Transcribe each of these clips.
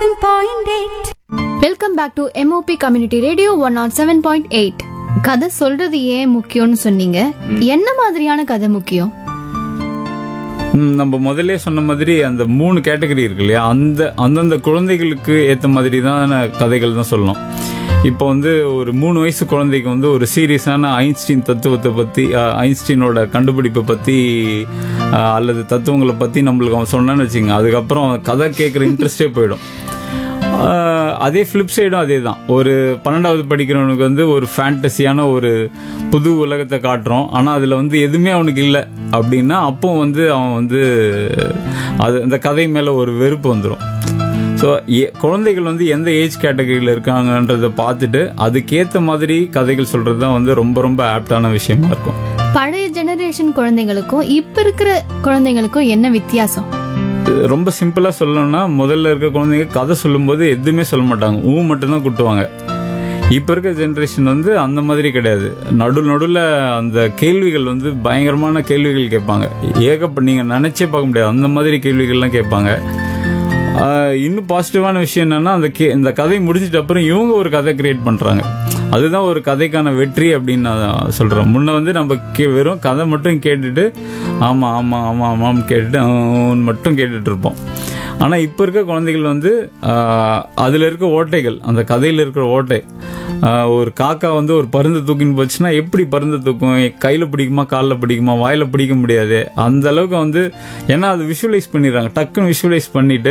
107.8 welcome back to MOP community radio one naught seven point eight கதை சொல்றது ஏன் முக்கியம்னு சொன்னீங்க என்ன மாதிரியான கதை முக்கியம் ம், நம்ம முதல்ல சொன்ன மாதிரி அந்த மூணு கேட்டகரி இருக்கு இல்லையா அந்த அந்தந்த குழந்தைகளுக்கு ஏற்ற மாதிரி தான் கதைகள் தான் சொல்லணும் இப்போ வந்து ஒரு மூணு வயசு குழந்தைக்கு வந்து ஒரு சீரியஸான ஐன்ஸ்டீன் தத்துவத்தை பற்றி ஐன்ஸ்டீனோட கண்டுபிடிப்பை பற்றி அல்லது தத்துவங்களை பற்றி நம்மளுக்கு அவன் சொன்னான்னு வச்சுங்க அதுக்கப்புறம் கதை கேட்குற இன்ட்ரெஸ்டே போயிடும் ஆஹ் அதே ஃப்ளிப் சைடும் அதே தான் ஒரு பன்னெண்டாவது படிக்கிறவனுக்கு வந்து ஒரு ஃபேண்டசியான ஒரு புது உலகத்தை காட்டுறோம் ஆனால் அதில் வந்து எதுவுமே அவனுக்கு இல்லை அப்படின்னா அப்போ வந்து அவன் வந்து அது அந்த கதை மேலே ஒரு வெறுப்பு வந்துடும் ஸோ குழந்தைகள் வந்து எந்த ஏஜ் கேட்டகரியில் இருக்காங்கன்றதை பார்த்துட்டு அதுக்கேற்ற மாதிரி கதைகள் சொல்கிறது தான் வந்து ரொம்ப ரொம்ப ஆப்டான விஷயமா இருக்கும் பழைய ஜெனரேஷன் குழந்தைங்களுக்கும் இப்ப இருக்கிற குழந்தைங்களுக்கும் என்ன வித்தியாசம் ரொம்ப சிம்பிளா சொல்லணும்னா முதல்ல இருக்க குழந்தைங்க கதை சொல்லும்போது எதுவுமே சொல்ல மாட்டாங்க ஊ மட்டும்தான் குட்டுவாங்க இப்ப இருக்க ஜெனரேஷன் வந்து அந்த மாதிரி கிடையாது நடு நடுவில் அந்த கேள்விகள் வந்து பயங்கரமான கேள்விகள் கேட்பாங்க ஏகப்ப நீங்க நினைச்சே பார்க்க முடியாது அந்த மாதிரி கேள்விகள்லாம் கேட்பாங்க ஆஹ் இன்னும் பாசிட்டிவான விஷயம் என்னன்னா அந்த கே இந்த கதை முடிஞ்சிட்ட அப்புறம் இவங்க ஒரு கதை கிரியேட் பண்றாங்க அதுதான் ஒரு கதைக்கான வெற்றி அப்படின்னு நான் சொல்றேன் முன்ன வந்து நம்ம கே- வெறும் கதை மட்டும் கேட்டுட்டு ஆமா ஆமா ஆமா ஆமான்னு கேட்டுட்டு ஆன்னு மட்டும் கேட்டுட்டு இருப்போம் ஆனா இப்ப இருக்க குழந்தைகள் வந்து ஆஹ், அதுல இருக்க ஓட்டைகள் அந்த கதையில இருக்கிற ஓட்டை ஆஹ், ஒரு காக்கா வந்து ஒரு பருந்து தூக்கின்னு போச்சுன்னா எப்படி பருந்து தூக்கும் கையில பிடிக்குமா காலில் பிடிக்குமா வாயில பிடிக்க முடியாது அந்த அளவுக்கு வந்து ஏன்னா அது விஷுவலைஸ் பண்ணிடுறாங்க டக்குன்னு விஷுவலைஸ் பண்ணிட்டு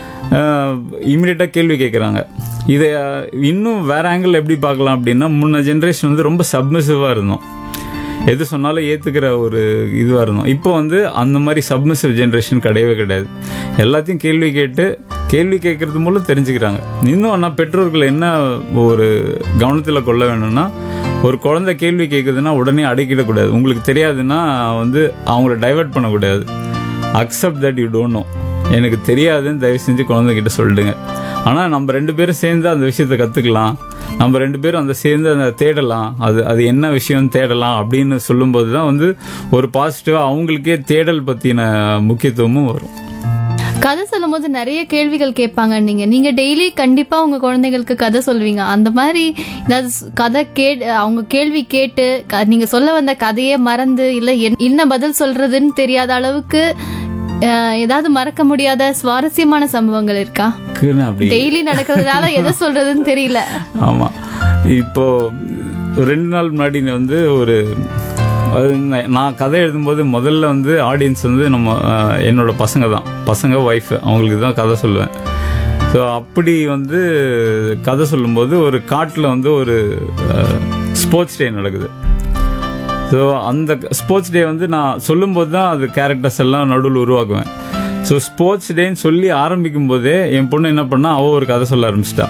இமீடியட்டா கேள்வி கேட்குறாங்க இதை ஆஹ், இன்னும் வேற ஆங்கிள் எப்படி பார்க்கலாம் அப்படின்னா முன்ன ஜென்ரேஷன் வந்து ரொம்ப சப்மிசிவா இருந்தோம் எது சொன்னாலும் ஏத்துக்கிற ஒரு இதுவா இருந்தோம் இப்போ வந்து அந்த மாதிரி சப்மிசிவ் ஜென்ரேஷன் கிடையவே கிடையாது எல்லாத்தையும் கேள்வி கேட்டு கேள்வி கேட்கறது மூலம் தெரிஞ்சுக்கிறாங்க இன்னும் ஆனால் பெற்றோர்கள் என்ன ஒரு கவனத்தில் கொள்ள வேணும்னா ஒரு குழந்தை கேள்வி கேட்குதுன்னா உடனே அடக்கிடக்கூடாது உங்களுக்கு தெரியாதுன்னா வந்து அவங்கள டைவர்ட் பண்ணக்கூடாது accept that you don't know எனக்கு தெரியாதுன்னு தயவு செஞ்சு குழந்தைகிட்ட சொல்லிடுங்க ஆனால் நம்ம ரெண்டு பேரும் சேர்ந்து அந்த விஷயத்தை கற்றுக்கலாம் நம்ம ரெண்டு பேரும் அந்த சேர்ந்து அந்த தேடலாம் அது அது என்ன விஷயம் தேடலாம் அப்படின்னு சொல்லும்போது தான் வந்து ஒரு பாசிட்டிவாக அவங்களுக்கே தேடல் பற்றின முக்கியத்துவமும் வரும் கதை சொல்லும்போது நிறைய கேள்விகள் கேட்பாங்க நீங்க நீங்க டெய்லி கண்டிப்பா உங்க குழந்தைகளுக்கு கதை சொல்வீங்க அந்த மாதிரி ஏதாவது ஸ்- கதை கே அவங்க கேள்வி கேட்டு க- நீங்க சொல்ல வந்த கதையே மறந்து இல்ல என்- என்ன பதில் சொல்றதுன்னு தெரியாத அளவுக்கு அஹ், ஏதாவது மறக்க முடியாத சுவாரஸ்யமான சம்பவங்கள் இருக்கா இருக்குன்னு அப்படி டெய்லி நடக்கிறதுனால எதை சொல்றதுன்னு தெரியல ஆமாம் இப்போ ஒரு ரெண்டு நாள் முன்னாடி வந்து ஒரு அது ந- நான் கதை எழுதும்போது முதல்ல வந்து ஆடியன்ஸ் வந்து நம்ம அஹ், என்னோட பசங்க தான் பசங்க ஒய்ஃப் அவங்களுக்கு தான் கதை சொல்லுவேன் ஸோ அப்படி வந்து கதை சொல்லும்போது ஒரு காட்டில் வந்து ஒரு ஸ்போர்ட்ஸ் டே நடக்குது ஸோ அந்த ஸ்போர்ட்ஸ் டே வந்து நான் சொல்லும்போது தான் அது கேரக்டர்ஸ் எல்லாம் நடுவில் உருவாக்குவேன் ஸோ ஸ்போர்ட்ஸ் டேன்னு சொல்லி ஆரம்பிக்கும் போதே என் பொண்ணு என்ன பண்ணா அவ ஒரு கதை சொல்ல ஆரம்பிச்சிட்டா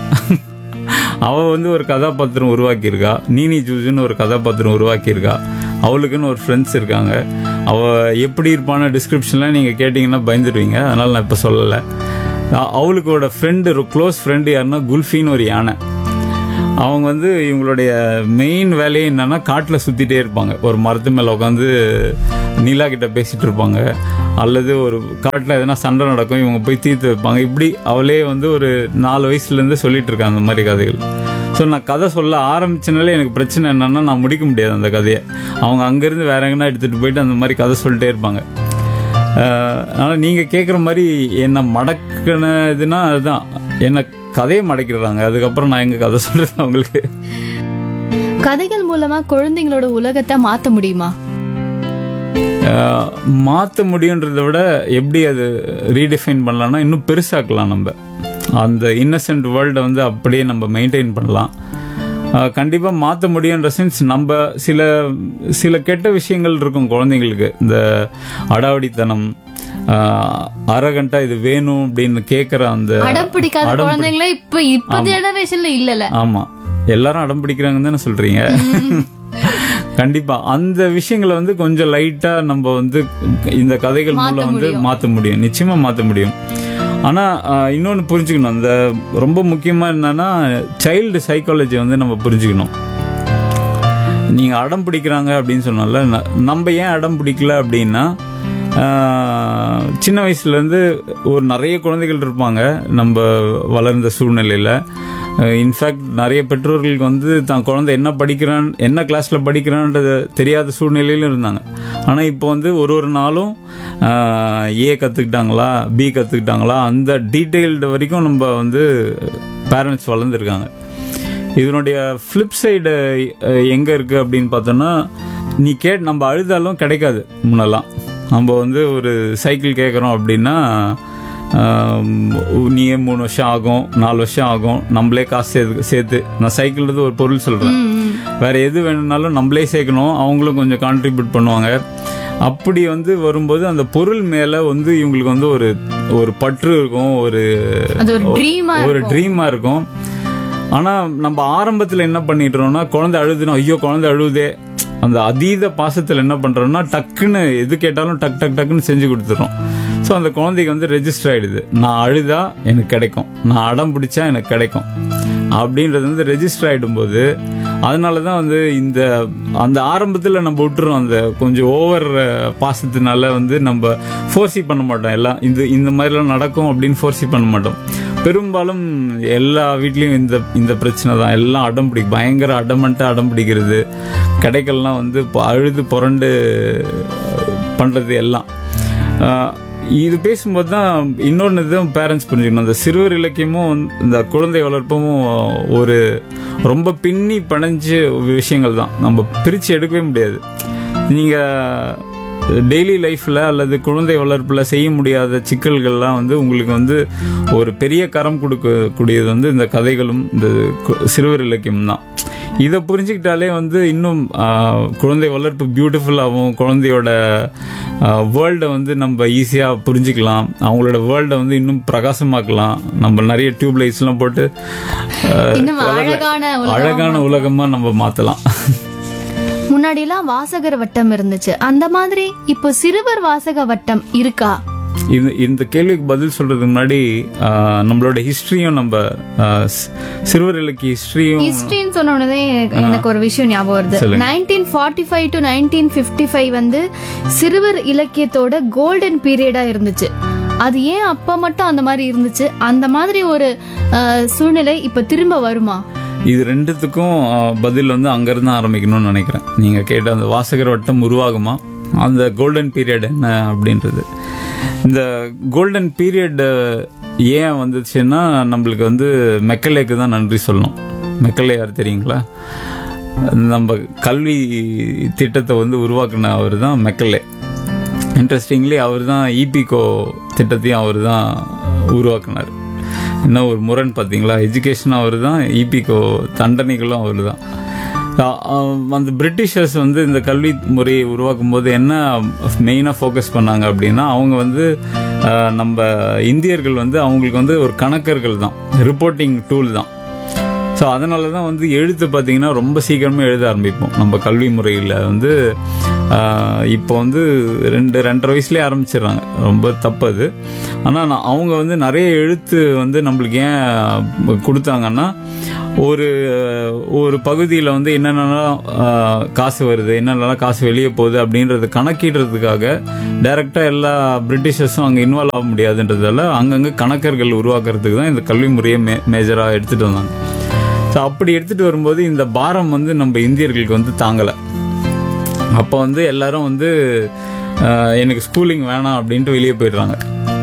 அவ வந்து ஒரு கதாபாத்திரம் உருவாக்கியிருக்கா நீனி ஜூஜுன்னு ஒரு கதாபாத்திரம் உருவாக்கியிருக்கா அவளுக்குன்னு ஒரு ஃப்ரெண்ட்ஸ் இருக்காங்க அவ எப்படி இருப்பான டிஸ்கிரிப்ஷன்லாம் நீங்கள் கேட்டிங்கன்னா பயந்துடுவீங்க அதனால நான் இப்போ சொல்லலை அ- அவளுக்கோட ஃப்ரெண்டு க்ளோஸ் ஃப்ரெண்டு யாருன்னா குல்ஃபின்னு ஒரு யானை அவங்க வந்து இவங்களுடைய மெயின் வேலையே என்னன்னா காட்டில் சுத்திட்டே இருப்பாங்க ஒரு மரத்து மேல உட்காந்து நீலா கிட்ட பேசிட்டு இருப்பாங்க அல்லது ஒரு காட்டில் எதனா சண்டை நடக்கும் இவங்க போய் தீர்த்து வைப்பாங்க இப்படி அவளே வந்து ஒரு நாலு வயசுல இருந்து சொல்லிட்டு இருக்காங்க அந்த மாதிரி கதைகள் ஸோ நான் கதை சொல்ல ஆரம்பிச்சனாலே எனக்கு பிரச்சனை என்னன்னா நான் முடிக்க முடியாது அந்த கதையை அவங்க அங்கேருந்து வேற எங்கன்னா எடுத்துட்டு போயிட்டு அந்த மாதிரி கதை சொல்லிட்டே இருப்பாங்க ஆஹ் ஆனா நீங்க கேக்குற மாதிரி என்ன மடக்குனதுன்னா அதுதான் என்ன கதையை மடக்கிடுறாங்க அதுக்கப்புறம் நான் எங்க கதை சொல்றது அவங்களுக்கு கதைகள் மூலமா குழந்தைங்களோட உலகத்தை மாத்த முடியுமா ஆஹ் மாத்த முடியுன்றதை விட எப்படி அது ரீடிஃபைன் பண்ணலாம்னா இன்னும் பெருசாக்கலாம் நம்ம அந்த இன்னசென்ட் வேர்ல்டை வந்து அப்படியே நம்ம மெயின்டைன் பண்ணலாம் ஆஹ் கண்டிப்பா மாத்த முடியுன்ற சென்ஸ் நம்ம சில சில கெட்ட விஷயங்கள் இருக்கும் குழந்தைங்களுக்கு இந்த அடாவடித்தனம் அரகண்டா இது வேணும் அப்படின்னு கேட்குற அந்த அடம் பிடிக்காத அடம் பிடி- குழந்தைங்களே இப்ப இப்ப ஜெனரேஷன்ல இல்லல ஆமா எல்லாரும் அடம் பிடிக்கிறாங்கன்னு தானே சொல்றீங்க கண்டிப்பா அந்த விஷயங்களை வந்து கொஞ்சம் லைட்டா நம்ம வந்து இந்த கதைகள் மாத்த மூலம் வந்து முடியும். மாத்த முடியும் நிச்சயமா மாத்த முடியும் ஆனா ஆஹ், இன்னொன்னு புரிஞ்சுக்கணும் அந்த ரொம்ப முக்கியமா என்னன்னா சைல்டு சைக்காலஜி வந்து நம்ம புரிஞ்சுக்கணும் நீங்க அடம் பிடிக்கிறாங்க அப்படின்னு சொன்னால ந- நம்ம ஏன் அடம் பிடிக்கல அப்படின்னா ஆஹ், சின்ன வயசுலேருந்து ஒரு நிறைய குழந்தைகள் இருப்பாங்க நம்ம வளர்ந்த சூழ்நிலையில் இன்ஃபேக்ட் நிறைய பெற்றோர்களுக்கு வந்து தான் குழந்தை என்ன படிக்கிறான் என்ன கிளாஸில் படிக்கிறான்றது தெரியாத சூழ்நிலையிலும் இருந்தாங்க ஆனால் இப்போ வந்து ஒரு ஒரு நாளும் ஏ கற்றுக்கிட்டாங்களா பி கற்றுக்கிட்டாங்களா அந்த டீட்டெயில்டு வரைக்கும் நம்ம வந்து பேரண்ட்ஸ் வளர்ந்துருக்காங்க இதனுடைய ஃப்ளிப் சைடு எங்கே இருக்குது அப்படின்னு பார்த்தோன்னா நீ கேட் நம்ம அழுதாலும் கிடைக்காது முன்னெல்லாம் நம்ம வந்து ஒரு சைக்கிள் கேட்குறோம் அப்படின்னா ஆம், நீயே மூணு வருஷம் ஆகும் நாலு வருஷம் ஆகும் நம்மளே காசு சேர்த்து சேர்த்து நான் சைக்கிள்ன்றது ஒரு பொருள் சொல்கிறேன் வேற எது வேணும்னாலும் நம்மளே சேர்க்கணும் அவங்களும் கொஞ்சம் கான்ட்ரிபியூட் பண்ணுவாங்க அப்படி வந்து வரும்போது அந்த பொருள் மேல வந்து இவங்களுக்கு வந்து ஒரு ஒரு பற்று இருக்கும் ஒரு அது ஒரு ட்ரீமா ஒரு ட்ரீமா இருக்கும் ஆனா நம்ம ஆரம்பத்துல என்ன பண்ணிடுறோம்னா குழந்தை அழுதுனா ஐயோ குழந்தை அழுவுதே அந்த அதீத பாசத்துல என்ன பண்றோம்னா டக்குன்னு எது கேட்டாலும் டக் டக் டக்குன்னு செஞ்சு கொடுத்துறோம் ஸோ அந்த குழந்தைக்கு வந்து ரெஜிஸ்டர் ஆயிடுது நான் அழுதா எனக்கு கிடைக்கும் நான் அடம் பிடிச்சா எனக்கு கிடைக்கும் அப்படின்றது வந்து ரெஜிஸ்டர் ஆயிடும்போது அதனால தான் வந்து இந்த அந்த ஆரம்பத்தில் நம்ம விட்டுறோம் அந்த கொஞ்சம் ஓவர் பாசத்தினால வந்து நம்ம ஃபோர்ஸி பண்ண மாட்டோம் எல்லாம் இந்த இந்த மாதிரிலாம் நடக்கும் அப்படின்னு ஃபோர்ஸி பண்ண மாட்டோம் பெரும்பாலும் எல்லா வீட்லயும் இந்த இந்த பிரச்சனை தான் எல்லாம் அடம் பிடி பயங்கர அடமண்ட்டா அடம் பிடிக்கிறது கடைகள்லாம் வந்து இப்போ அழுது புரண்டு பண்றது எல்லாம் ஆஹ் இது பேசும்போது தான் இன்னொன்று தான் பேரண்ட்ஸ் புரிஞ்சுக்கணும் அந்த சிறுவர் இலக்கியமும் வந்து இந்த குழந்தை வளர்ப்பும் ஒரு ரொம்ப பின்னி பணைஞ்ச விஷயங்கள் தான் நம்ம பிரித்து எடுக்கவே முடியாது நீங்கள் டெய்லி லைஃப்பில் அல்லது குழந்தை வளர்ப்பில் செய்ய முடியாத சிக்கல்கள்லாம் வந்து உங்களுக்கு வந்து ஒரு பெரிய கரம் கொடுக்கக்கூடியது வந்து இந்த கதைகளும் இந்த கு- சிறுவர் இலக்கியம் தான் இதை புரிஞ்சுக்கிட்டாலே வந்து இன்னும் ஆஹ், குழந்தை வளர்ப்பு பியூட்டிஃபுல்லாகவும் குழந்தையோட வேர்ல்டை வந்து நம்ம ஈஸியாக புரிஞ்சுக்கலாம் அவங்களோட வேர்ல்டை வந்து இன்னும் பிரகாசமாக்கலாம் நம்ம நிறைய டியூப் லைட்ஸ்லாம் போட்டு ஆஹ், இன்னும் அழகான உலகம். அழகான உலகமாக நம்ம மாற்றலாம் முன்னாடி எல்லாம் வாசகர் வட்டம் இருந்துச்சு அந்த மாதிரி இப்போ சிறுவர் வாசக வட்டம் இருக்கா இது இந்த கேள்விக்கு பதில் சொல்றதுக்கு முன்னாடி ஆஹ், நம்மளோட ஹிஸ்டரியும் நம்ம ஆஹ், சி- சிறுவர் இலக்கிய ஹிஸ்டரியும் ஹிஸ்டரின்னு சொன்ன உடனே எனக்கு ஒரு விஷயம் ஞாபகம் வருது சொல்லுங்க. Nineteen forty five to nineteen fifty five வந்து சிறுவர் இலக்கியத்தோட கோல்டன் பீரியடா இருந்துச்சு அது ஏன் அப்ப மட்டும் அந்த மாதிரி இருந்துச்சு அந்த மாதிரி ஒரு அஹ், சூழ்நிலை இப்ப திரும்ப வருமா இது ரெண்டுத்துக்கும் ஆஹ், பதில் வந்து அங்கிருந்து ஆரம்பிக்கணும்னு நினைக்கிறேன் நீங்க கேட்ட அந்த வாசகர் வட்டம் உருவாகுமா அந்த கோல்டன் பீரியட் என்ன அப்படின்றது இந்த கோல்டன் பீரியட் ஏன் வந்துச்சுன்னா நம்மளுக்கு வந்து மெக்கலேக்கு தான் நன்றி சொல்லணும் மெக்கலே யார் தெரியுங்களா நம்ம கல்வி திட்டத்தை வந்து உருவாக்குன அவர் தான் மெக்கலே இன்ட்ரெஸ்டிங்லி அவர் தான் இபிகோ திட்டத்தையும் அவர் தான் உருவாக்குனார் என்ன ஒரு முரண் பார்த்தீங்களா எஜுகேஷன் அவர் தான் இபிகோ தண்டனைகளும் அவர் தான் அந்த பிரிட்டிஷர்ஸ் வந்து இந்த கல்வி முறையை உருவாக்கும் போது என்ன மெயினாக ஃபோக்கஸ் பண்ணாங்க அப்படின்னா அவங்க வந்து ஆஹ், நம்ம இந்தியர்கள் வந்து அவங்களுக்கு வந்து ஒரு கணக்கர்கள் தான் ரிப்போர்ட்டிங் டூல் தான் ஸோ அதனால தான் வந்து எழுத்து பார்த்தீங்கன்னா ரொம்ப சீக்கிரமே எழுத ஆரம்பிப்போம் நம்ம கல்வி முறையில் வந்து ஆஹ், இப்போ வந்து ரெண்டு ரெண்டரை வயசுலேயே ஆரம்பிச்சிடுறாங்க ரொம்ப தப்பு அது ஆனால் அவங்க வந்து நிறைய எழுத்து வந்து நம்மளுக்கு ஏன் கொடுத்தாங்கன்னா ஒரு ஒரு பகுதியில் வந்து என்னென்னலாம் ஆஹ், காசு வருது என்னென்னலாம் காசு வெளியே போகுது அப்படின்றது கணக்கிடுறதுக்காக டைரெக்டாக எல்லா பிரிட்டிஷர்ஸும் அங்கே இன்வால்வ் ஆக முடியாதுன்றதால அங்கங்கே கணக்கர்கள் உருவாக்குறதுக்கு தான் இந்த கல்வி முறையை மே மேஜராக எடுத்துகிட்டு வந்தாங்க ஸோ அப்படி எடுத்துட்டு வரும்போது இந்த பாரம் வந்து நம்ம இந்தியர்களுக்கு வந்து தாங்கலை அப்போ வந்து எல்லாரும் வந்து ஆஹ், எனக்கு ஸ்கூலிங் வேணாம் அப்படின்ட்டு வெளியே போயிடுறாங்க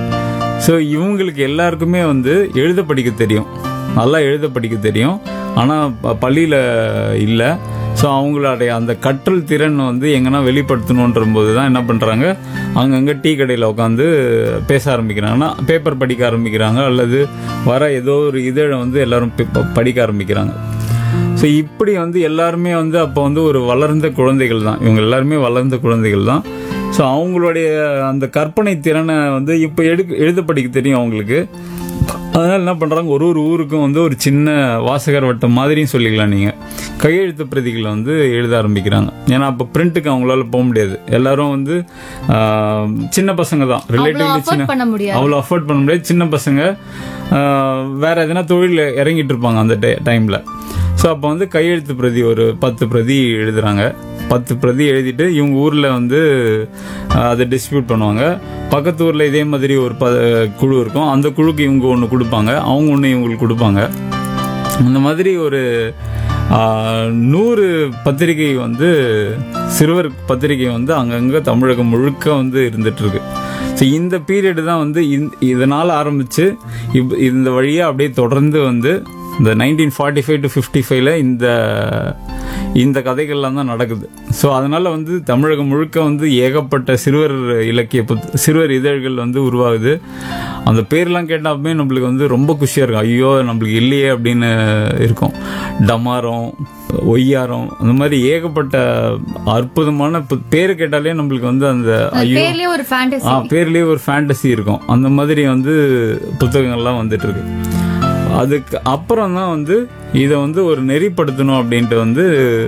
ஸோ இவங்களுக்கு எல்லாருக்குமே வந்து எழுத படிக்க தெரியும் நல்லா எழுத படிக்க தெரியும் ஆனால் பள்ளியில் இல்லை ஸோ அவங்களுடைய அந்த கற்றல் திறன் வந்து எங்கன்னா வெளிப்படுத்தணுன்ற போது தான் என்ன பண்ணுறாங்க அங்கங்கே டீ கடையில் உட்காந்து பேச ஆரம்பிக்கிறாங்கன்னா பேப்பர் படிக்க ஆரம்பிக்கிறாங்க அல்லது வர ஏதோ ஒரு இதழை வந்து எல்லாரும் பி- ப- படிக்க ஆரம்பிக்கிறாங்க ஸோ இப்படி வந்து எல்லாருமே வந்து அப்போ வந்து ஒரு வளர்ந்த குழந்தைகள் தான் இவங்க எல்லாருமே வளர்ந்த குழந்தைகள் தான் ஸோ அவங்களுடைய அந்த கற்பனை திறனை வந்து இப்போ எடுக்க எழுத படிக்க தெரியும் அவங்களுக்கு அதனால என்ன பண்றாங்க ஒரு ஒரு ஊருக்கும் வந்து ஒரு சின்ன வாசகர் வட்டம் மாதிரியும் சொல்லிக்கலாம் நீங்க கையெழுத்து பிரதிகளை வந்து எழுத ஆரம்பிக்கிறாங்க ஏன்னா அப்போ பிரிண்ட்டுக்கு அவங்களால போக முடியாது எல்லாரும் வந்து ஆஹ், சின்ன பசங்க தான் அவ்வளவு ரிலேட்டிவ்லி அஃபோர்ட் சின்ன பண்ண முடியாது அவ்வளோ அஃபோர்ட் பண்ண முடியாது சின்ன பசங்க ஆஹ், வேற எதனா தொழில் இறங்கிட்டு இருப்பாங்க அந்த டைம்ல ஸோ அப்போ வந்து கையெழுத்து பிரதி ஒரு பத்து பிரதி எழுதுறாங்க பத்து பிரதி எழுதிட்டு இவங்க ஊரில் வந்து அஹ், அதை டிஸ்ட்ரிபியூட் பண்ணுவாங்க பக்கத்து ஊரில் இதே மாதிரி ஒரு ப குழு இருக்கும் அந்த குழுக்கு இவங்க ஒன்று கொடுப்பாங்க அவங்க ஒன்று இவங்களுக்கு கொடுப்பாங்க அந்த மாதிரி ஒரு ஆ, நூறு பத்திரிகை வந்து சிறுவர் பத்திரிகை வந்து அங்கங்கே தமிழகம் முழுக்க வந்து இருந்துட்டு இருக்கு ஸோ இந்த பீரியட் தான் வந்து இந்த- இதனால் ஆரம்பிச்சு இப் இந்த வழியாக அப்படியே தொடர்ந்து வந்து இந்த nineteen forty five to fifty ஃபைவ்ல இந்த இந்த கதைகள்லாம் தான் நடக்குது ஸோ அதனால வந்து தமிழகம் முழுக்க வந்து ஏகப்பட்ட சிறுவர் இலக்கிய புத் சிறுவர் இதழ்கள் வந்து உருவாகுது அந்த பேர்லாம் கேட்டாலுமே நம்மளுக்கு வந்து ரொம்ப குஷியாக இருக்கும் ஐயோ நம்மளுக்கு இல்லையே அப்படின்னு இருக்கும் டமாரம் ஒய்யாரம் அந்த மாதிரி ஏகப்பட்ட அற்புதமான பு- பேரு கேட்டாலே நம்மளுக்கு வந்து அந்த ஐயோ பேர்லயே ஒரு ஃபேண்டசி ஆ பேர்லயே ஒரு ஃபேண்டசி இருக்கும் அந்த மாதிரி வந்து புத்தகங்கள்லாம் வந்துட்டு இருக்கு அதுக்கு அப்புறம் தான் வந்து இதை வந்து ஒரு நெறிப்படுத்தணும் அப்படின்ட்டு வந்து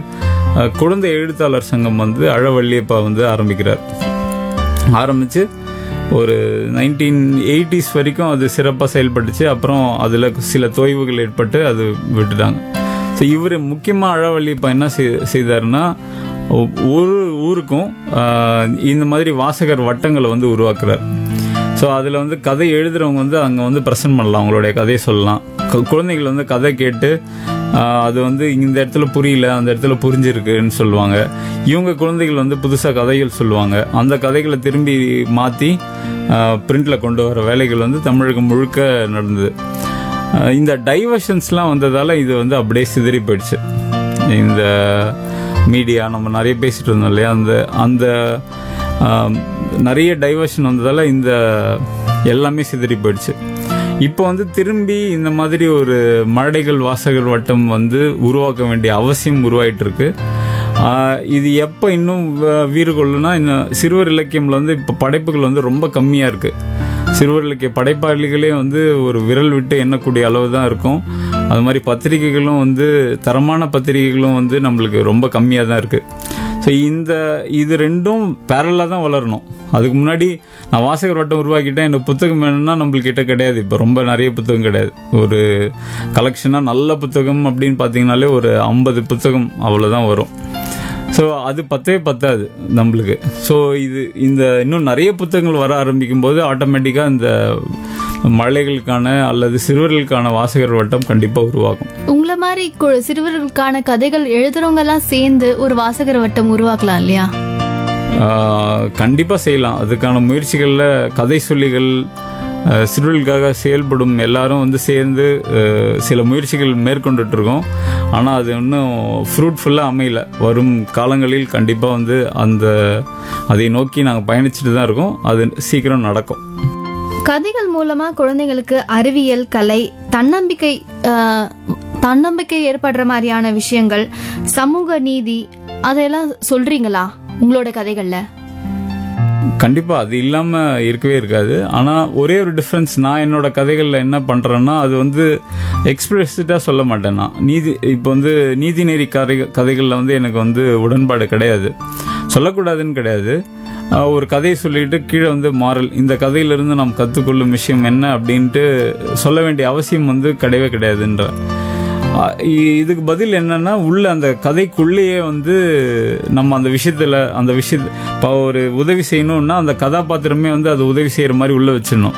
அஹ், குழந்தை எழுத்தாளர் சங்கம் வந்து அழவள்ளியப்பா வந்து ஆரம்பிக்கிறார் ஆரம்பிச்சு ஒரு நைன்டீன் எயிட்டிஸ் வரைக்கும் அது சிறப்பாக செயல்பட்டுச்சு அப்புறம் அதில் சில தொய்வுகள் ஏற்பட்டு அது விட்டுட்டாங்க ஸோ இவர் முக்கியமாக அழவள்ளியப்பா என்ன செய்- செய்தாருன்னா ஒ- ஒரு ஊருக்கும் ஆஹ், இந்த மாதிரி வாசகர் வட்டங்களை வந்து உருவாக்குறார் ஸோ அதில் வந்து கதை எழுதுறவங்க வந்து அங்கே வந்து ப்ரெசென்ட் பண்ணலாம் அவங்களுடைய கதையை சொல்லலாம் கு- குழந்தைகள் வந்து கதை கேட்டு ஆஹ், அது வந்து இந்த இடத்துல புரியல அந்த இடத்துல புரிஞ்சிருக்குன்னு சொல்லுவாங்க இவங்க குழந்தைகள் வந்து புதுசாக கதைகள் சொல்லுவாங்க அந்த கதைகளை திரும்பி மாற்றி பிரிண்ட்ல கொண்டு வர வேலைகள் வந்து தமிழகம் முழுக்க நடந்தது ஆஹ், இந்த டைவர்ஷன்ஸ்லாம் வந்ததால இது வந்து அப்படியே சிதறி போயிடுச்சு இந்த மீடியா நம்ம நிறைய பேசிட்டு இருந்தோம் இல்லையா அந்த அந்த ஆம், நிறைய டைவர்ஷன் வந்ததால இந்த எல்லாமே சிதறி போயிடுச்சு இப்போ வந்து திரும்பி இந்த மாதிரி ஒரு மழடைகள் வாசகர் வட்டம் வந்து உருவாக்க வேண்டிய அவசியம் உருவாயிட்டு இருக்கு ஆஹ், இது எப்போ இன்னும் வ- வீறு கொள்ளுனா இன்னும் சிறுவர் இலக்கியம்ல வந்து இப்போ படைப்புகள் வந்து ரொம்ப கம்மியா இருக்கு சிறுவர் இலக்கிய படைப்பாளிகளே வந்து ஒரு விரல் விட்டு எண்ணக்கூடிய அளவு தான் இருக்கும் அது மாதிரி பத்திரிகைகளும் வந்து தரமான பத்திரிகைகளும் வந்து நம்மளுக்கு ரொம்ப கம்மியாக தான் இருக்கு ஸோ இந்த இது ரெண்டும் பேரலாக தான் வளரணும் அதுக்கு முன்னாடி நான் வாசகர் வட்டம் உருவாக்கிட்டேன் எனக்கு புத்தகம் வேணும்னா நம்மளுக்கு கிட்ட கிடையாது இப்போ ரொம்ப நிறைய புத்தகம் கிடையாது ஒரு கலெக்ஷனாக நல்ல புத்தகம் அப்படின்னு பார்த்தீங்கனாலே ஒரு ஐம்பது புத்தகம் அவ்வளோதான் வரும் ஸோ அது பத்தவே பத்தாது நம்மளுக்கு ஸோ இது இந்த இன்னும் நிறைய புத்தகங்கள் வர ஆரம்பிக்கும் போது ஆட்டோமேட்டிக்காக இந்த மழைகளுக்கான அல்லது சிறுவர்களுக்கான வாசகர் வட்டம் கண்டிப்பாக உருவாகும் உங்களை மாதிரி கு- சிறுவர்களுக்கான கதைகள் எழுதுறவங்க எல்லாம் சேர்ந்து ஒரு வாசகர் வட்டம் உருவாக்கலாம் இல்லையா ஆஹ் கண்டிப்பா செய்யலாம் அதுக்கான முயற்சிகள்ல கதை சொல்லிகள் ஆஹ் சிறுவர்களுக்காக செயல்படும் எல்லாரும் வந்து சேர்ந்து ஆஹ் சில முயற்சிகள் மேற்கொண்டுட்டு இருக்கோம் ஆனா அது இன்னும் ஃப்ரூட்ஃபுல்லா அமையல வரும் காலங்களில் கண்டிப்பா வந்து அந்த அதை நோக்கி நாங்கள் பயணிச்சுட்டு தான் இருக்கோம் அது சீக்கிரம் நடக்கும் கதைகள் மூலமா குழந்தைங்களுக்கு அறிவியல் கலை தன்னம்பிக்கை ஆஹ், தன்னம்பிக்கை ஏற்படுற மாதிரியான விஷயங்கள் சமூக நீதி அதையெல்லாம் சொல்றீங்களா உங்களோட கதைகள்ல கண்டிப்பா அது இல்லாம இருக்கவே இருக்காது ஆனா ஒரே ஒரு டிஃபரன்ஸ் நான் என்னோட கதைகள்ல என்ன பண்றேன்னா அது வந்து எக்ஸ்பிரசிட்டா சொல்ல மாட்டேன் நான் நீதி இப்போ வந்து நீதிநெறி கதை கதைகள்ல வந்து எனக்கு வந்து உடன்பாடு கிடையாது சொல்லக்கூடாதுன்னு கிடையாது ஆஹ் ஒரு கதையை சொல்லிட்டு கீழே வந்து மாறல் இந்த கதையிலிருந்து நாம் கற்றுக்கொள்ளும் விஷயம் என்ன அப்படின்ட்டு சொல்ல வேண்டிய அவசியம் வந்து கிடையவே கிடையாதுன்ற ஆஹ் இ- இதுக்கு பதில் என்னன்னா உள்ள அந்த கதைக்குள்ளேயே வந்து நம்ம அந்த விஷயத்துல அந்த விஷயத்த இப்போ ஒரு உதவி செய்யணும்னா அந்த கதாபாத்திரமே வந்து அது உதவி செய்யற மாதிரி உள்ள வச்சிடணும்